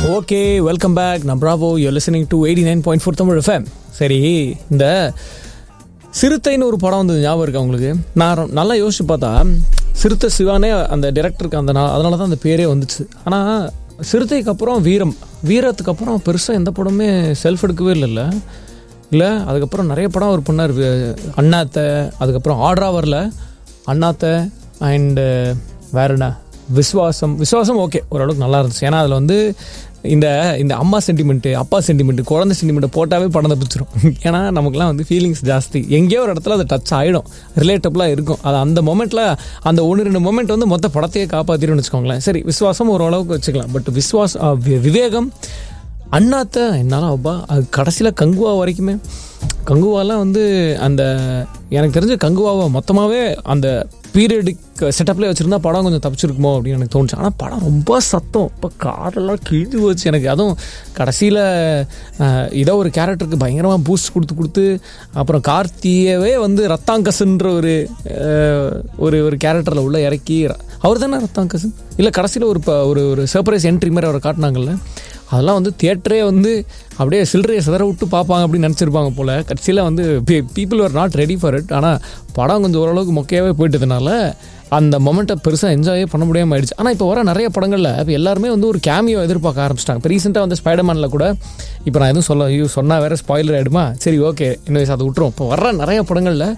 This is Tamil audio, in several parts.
ஓகே வெல்கம் பேக் நான் Bravo you listening to eighty nine point four Tamil FM சரி இந்த சிறுத்தைன்னு ஒரு படம் வந்து ஞாபகம் இருக்கா உங்களுக்கு நான் ரொ- நல்லா யோசிச்சு பார்த்தா சிறுத்தை சிவானே அந்த டேரக்டருக்கு அந்த நான் அதனால தான் அந்த பேரே வந்துச்சு ஆனால் சிறுத்தைக்கு அப்புறம் வீரம் வீரத்துக்கு அப்புறம் பெருசாக எந்த படமே செல்ஃப் எடுக்கவே இல்லைல்ல இல்லை அதுக்கப்புறம் நிறைய படம் அவர் பண்ணார் வி- அண்ணாத்த அதுக்கப்புறம் ஆர்டரா வரல அண்ணாத்த அண்டு வேற என்ன விஸ்வாசம் விஸ்வாசம் ஓகே ஓரளவுக்கு நல்லா இருந்துச்சு ஏன்னா அதில் வந்து இந்த இந்த அம்மா சென்டிமெண்ட்டு அப்பா சென்டிமெண்ட் குழந்தை சென்டிமெண்ட் போட்டாவே படம் தப்பிச்சிரும் ஏன்னா நமக்குலாம் வந்து ஃபீலிங்ஸ் ஜாஸ்தி எங்கேயோ ஒரு இடத்துல அது டச் ஆகிடும் ரிலேட்டபுளாக இருக்கும் அது அந்த மொமெண்ட்டில் அந்த ஒன்று ரெண்டு மொமெண்ட் வந்து மொத்த படத்தையே காப்பாற்றிடும்னு வச்சுக்கோங்களேன் சரி விஸ்வாசம் ஓரளவுக்கு வச்சுக்கலாம் பட் விஸ்வாஸ் அஹ், வி- விவேகம் அண்ணாத்த என்னால் அப்பா அது கடைசியில் கங்குவா வரைக்குமே கங்குவாலாம் வந்து அந்த எனக்கு தெரிஞ்ச கங்குவாவை மொத்தமாகவே அந்த பீரியடுக்கு செட்டப்லேயே வச்சுருந்தா படம் கொஞ்சம் தப்பிச்சிருக்குமோ அப்படின்னு எனக்கு தோணுச்சு ஆனால் படம் ரொம்ப சத்தம் இப்போ காரெல்லாம் கிழிஞ்சு போச்சு எனக்கு அதுவும் கடைசியில் இதோ ஒரு கேரக்டருக்கு பயங்கரமாக பூஸ்ட் கொடுத்து கொடுத்து அப்புறம் கார்த்தியவே வந்து ரத்தாங்கசன்ற ஒரு அஹ், ஒரு ஒரு கேரக்டரில் உள்ள இறக்கி அவர் தானே ரத்தாங்கசன் இல்லை கடைசியில் ஒரு ப- ஒரு ஒரு சர்ப்ரைஸ் என்ட்ரி மாதிரி அவரை காட்டினாங்கல்ல அதெல்லாம் வந்து தியேட்டரே வந்து அப்படியே சில்லறையை சிதற விட்டு பார்ப்பாங்க அப்படின்னு நினச்சிருப்பாங்க போல் கடைசியில் வந்து people are not ready for it ஆனால் படம் கொஞ்சம் ஓரளவுக்கு மொக்கையாகவே போயிட்டதுனால அந்த மொமெண்ட்டை பெருசாக என்ஜாயே பண்ண முடியாமல் ஆயிடுச்சு ஆனால் இப்போ வர நிறைய படங்களில் இப்போ எல்லாருமே வந்து ஒரு கேமியோ எதிர்பார்க்க ஆரம்பிச்சிட்டாங்க இப்போ ரீசெண்டாக வந்து ஸ்பைடர்மேனில் கூட இப்போ நான் எதுவும் சொல்ல ஐயோ சொன்னால் வேறு ஸ்பாயிலர் ஆகிடுமா சரி ஓகே இன்னும் அதை விட்டுரும் இப்போ வர்ற நிறைய படங்களில்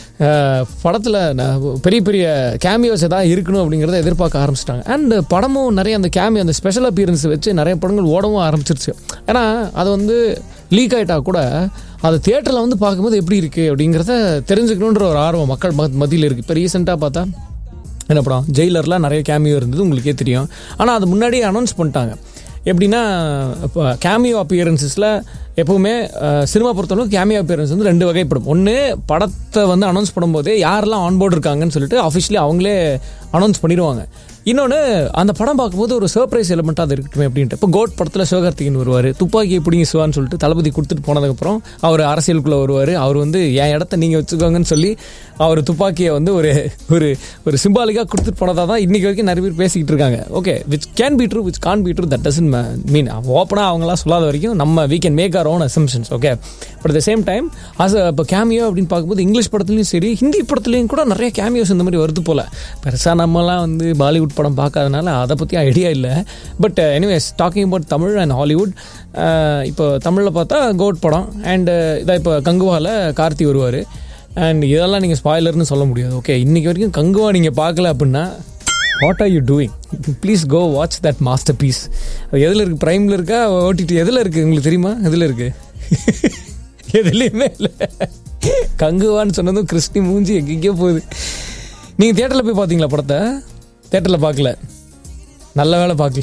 படத்தில் பெரிய பெரிய கேமியோஸ் ஏதாவது இருக்கணும் அப்படிங்கிறத எதிர்பார்க்க ஆரம்பிச்சிட்டாங்க அண்ட் படமும் நிறைய அந்த கேமியோ அந்த ஸ்பெஷல் அப்பியரன்ஸ் வச்சு நிறைய படங்கள் ஓடவும் ஆரம்பிச்சிருச்சு ஏன்னா அது வந்து லீக் ஆகிட்டா கூட அது தியேட்டரில் வந்து பார்க்கும்போது எப்படி இருக்குது அப்படிங்கிறத தெரிஞ்சுக்கணுன்ற ஒரு ஆர்வம் மக்கள் மத்தியில் இருக்குது இப்போ ரீசெண்டாக பார்த்தா என்ன படம் ஜெயிலர்லாம் நிறைய கேமியோ இருந்தது உங்களுக்கே தெரியும் ஆனால் அது முன்னாடியே அனௌன்ஸ் பண்ணிட்டாங்க எப்படின்னா இப்போ கேமியோ அப்பியரன்சஸில் எப்பவுமே அஹ், சினிமா பொறுத்தளவுக்கு கேமியோ அப்பியரன்ஸ் வந்து ரெண்டு வகைப்படும் ஒன்று படத்தை வந்து அனௌன்ஸ் பண்ணும்போதே யாரெல்லாம் ஆன்போர்டு இருக்காங்கன்னு சொல்லிட்டு அஃபிஷியலி அவங்களே அனௌன்ஸ் பண்ணிடுவாங்க இன்னொன்று அந்த படம் பார்க்கும்போது ஒரு சர்ப்ரைஸ் எலிமெண்ட்டாக அது இருக்கட்டும் அப்படின்ட்டு இப்போ கோட் படத்தில் சிவகார்த்திகேயன் வருவார் துப்பாக்கி எப்படிங்க சிவான்னு சொல்லிட்டு தளபதி கொடுத்துட்டு போனதுக்கப்புறம் அவர் அரசியலுக்குள்ளே வருவார் அவர் வந்து என் இடத்த நீங்கள் வச்சுக்கோங்கன்னு சொல்லி அவர் துப்பாக்கியை வந்து ஒரு ஒரு ஒரு சிம்பாலிக்காக கொடுத்துட்டு போனதாக தான் இன்றைக்கி வரைக்கும் நிறைய பேர் பேசிக்கிட்டு இருக்காங்க okay which can be true which can be true that doesn't mean ஓப்பனாக அவங்களாம் சொல்லாத வரைக்கும் நம்ம we can make our own assumptions okay but the same time as இப்போ கேமியோ அப்படின்னு பார்க்கும்போது இங்கிலீஷ் படத்துலையும் சரி ஹிந்தி படத்துலையும் கூட நிறைய கேமியோஸ் இந்த மாதிரி வருது போல் பெருசாக நம்மலாம் வந்து பாலிவுட் படம் பார்க்காதனால அதை பற்றி ஐடியா இல்லை but anyways talking about Tamil and Hollywood இப்போ தமிழில் பார்த்தா கோட் படம் அண்டு இதாக இப்போ கங்குவாவில் கார்த்தி வருவார் அண்ட் இதெல்லாம் நீங்கள் ஸ்பாய்லர்னு சொல்ல முடியாது ஓகே இன்னைக்கு வரைக்கும் கங்குவா நீங்கள் பார்க்கல அப்படின்னா what are you doing please go watch that masterpiece அது எதில் இருக்குது ப்ரைமில் இருக்கா ஓடிடி எதில் இருக்குது உங்களுக்கு தெரியுமா எதில் இருக்குது எதுலேயுமே இல்லை கங்குவான்னு சொன்னதும் கிறிஸ்டி மூஞ்சி எங்கெங்கேயோ போகுது நீங்கள் தேட்டரில் போய் பார்த்தீங்களா படத்தை தேட்டரில் பார்க்கல நல்ல வேலை பார்க்கல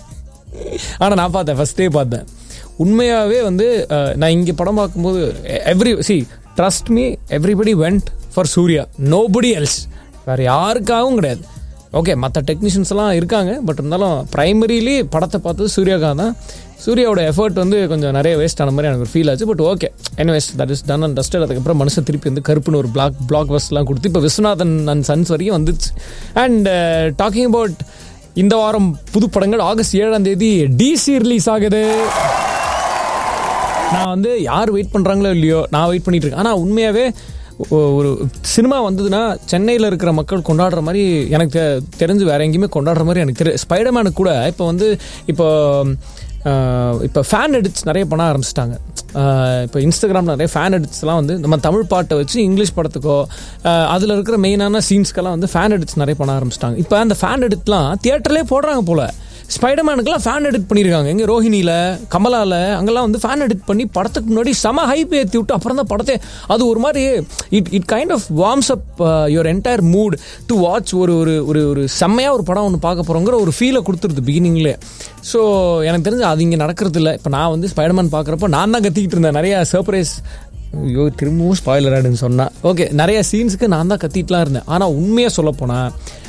ஆனால் நான் பார்த்தேன் ஃபஸ்ட்டே பார்த்தேன் உண்மையாகவே வந்து அஹ், நான் இங்கே படம் பார்க்கும்போது எவ்ரி சி trust me everybody went for Suriya nobody else வேறு யாருக்காகவும் கிடையாது ஓகே மற்ற டெக்னீஷியன்ஸ் எல்லாம் இருக்காங்க பட் இருந்தாலும் ப்ரைமரிலி படத்தை பார்த்தது சூர்யாக்காக தான் சூர்யாவோட எஃபர்ட் வந்து கொஞ்சம் நிறைய வேஸ்ட் ஆன மாதிரி எனக்கு ஒரு ஃபீல் ஆச்சு but okay anyways that is done and dusted அதுக்கப்புறம் மனுஷன் திருப்பி வந்து கருப்புன்னு ஒரு பிளாக் பிளாக் பஸ்லாம் கொடுத்து இப்போ விஸ்வநாதன் அண்ட் சன்ஸ் வரைக்கும் வந்துச்சு அண்ட் டாக்கிங் அபவுட் இந்த வாரம் புது படங்கள் ஆகஸ்ட் ஏழாம் தேதி டிசி ரிலீஸ் ஆகுது நான் வந்து யார் வெயிட் பண்ணுறாங்களோ இல்லையோ நான் வெயிட் பண்ணிட்டு இருக்கேன் ஆனால் உண்மையாகவே ஒ- ஒரு சினிமா வந்ததுன்னா சென்னையில் இருக்கிற மக்கள் கொண்டாடுற மாதிரி எனக்கு தெ- தெரிஞ்சு வேற எங்கேயுமே கொண்டாடுற மாதிரி எனக்கு தெரியும் ஸ்பைடர்மேனுக்கு கூட இப்போ வந்து இப்போ ஆஹ், இப்போ ஃபேன் எடிட்ஸ் நிறைய பண்ண ஆரம்பிச்சிட்டாங்க இப்போ இன்ஸ்டாகிராமில் நிறைய ஃபேன் எடிட்ஸ்லாம் வந்து நம்ம தமிழ் பாட்டை வச்சு இங்கிலீஷ் படத்துக்கோ அதில் இருக்கிற மெயினான சீன்ஸ்க்கெல்லாம் வந்து ஃபேன் எடிட்ஸ் நிறைய பண்ண ஆரம்பிச்சிட்டாங்க இப்போ அந்த ஃபேன் எடிட்லாம் தியேட்டர்லேயே போடுறாங்க போல ஸ்பைடர்மேனுக்குலாம் ஃபேன் எடிட் பண்ணியிருக்காங்க எங்கே ரோஹிணியில் கமலாவில் அங்கெல்லாம் வந்து ஃபேன் எடிட் பண்ணி படத்துக்கு முன்னாடி செம ஹைப் ஏற்றி விட்டு அப்புறம் தான் படத்தை அது ஒரு மாதிரி it it kind of warms up your entire mood to watch ஒரு ஒரு ஒரு ஒரு செம்மையாக ஒரு படம் ஒன்று பார்க்க போகிறோங்கிற ஒரு ஃபீலை கொடுத்துருது பிகினிங்லேயே ஸோ எனக்கு தெரிஞ்சு அது இங்கே நடக்கிறது இல்லை இப்போ நான் வந்து ஸ்பைடர்மேன் பார்க்குறப்ப நான் தான் கத்திக்கிட்டு இருந்தேன் நிறையா சர்ப்ரைஸ் ஐயோ திரும்பவும் ஸ்பாயிலர் ஆடுன்னு சொன்னா ஓகே நிறைய சீன்ஸுக்கு நான் தான் கத்திட்டுலாம் இருந்தேன் ஆனால் உண்மையாக சொல்லப்போனால்